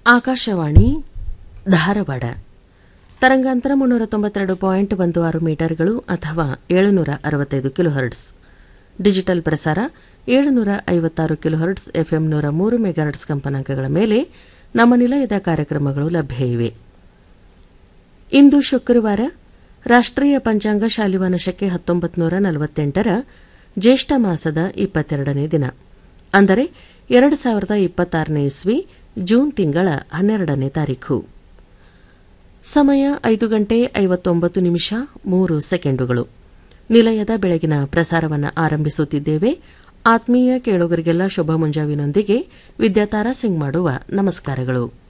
ಆಕಾಶವಾಣಿ ಧಾರವಾಡ ತರಂಗಾಂತರ ಮುನ್ನೂರ ತೊಂಬತ್ತೆರಡು ಪಾಯಿಂಟ್ ಒಂದು ಆರು ಮೀಟರ್ಗಳು ಅಥವಾ ಏಳುನೂರ ಅರವತ್ತೈದು ಕಿಲೋಹರ್ಟ್ಸ್ ಡಿಜಿಟಲ್ ಪ್ರಸಾರ ಏಳುನೂರ ಐವತ್ತಾರು ಕಿಲೋಹರ್ಟ್ಸ್ ಎಫ್ಎಂ ನೂರ ಮೂರು ಮೆಗಾಹರ್ಟ್ಸ್ ಕಂಪನಾಂಕಗಳ ಮೇಲೆ ನಮ್ಮ ನಿಲಯದ ಕಾರ್ಯಕ್ರಮಗಳು ಲಭ್ಯ ಇವೆ ಇಂದು ಶುಕ್ರವಾರ ರಾಷ್ಟ್ರೀಯ ಪಂಚಾಂಗ ಶಾಲಿವಾನಶಕ್ಕೆ ಹತ್ತೊಂಬತ್ತು ನೂರ ನಲವತ್ತೆಂಟರ ಜ್ಯೇಷ್ಠ ಮಾಸದ ಇಪ್ಪತ್ತೆರಡನೇ ದಿನ ಅಂದರೆ ಎರಡು ಸಾವಿರದ ಇಪ್ಪತ್ತಾರನೇ ಇಸ್ವಿ ಜೂನ್ ತಿಂಗಳ ಹನ್ನೆರಡನೇ ತಾರೀಖು ಸಮಯ ಐದು ಗಂಟೆ ಐವತ್ತೊಂಬತ್ತು ನಿಮಿಷ ಮೂರು ಸೆಕೆಂಡುಗಳು ನಿಲಯದ ಬೆಳಗಿನ ಪ್ರಸಾರವನ್ನು ಆರಂಭಿಸುತ್ತಿದ್ದೇವೆ ಆತ್ಮೀಯ ಕೇಳುಗರಿಗೆಲ್ಲ ಶುಭ ಮುಂಜಾವಿನೊಂದಿಗೆ ವಿದ್ಯಾತಾರಾ ಸಿಂಗ್ ಮಾಡುವ ನಮಸ್ಕಾರಗಳು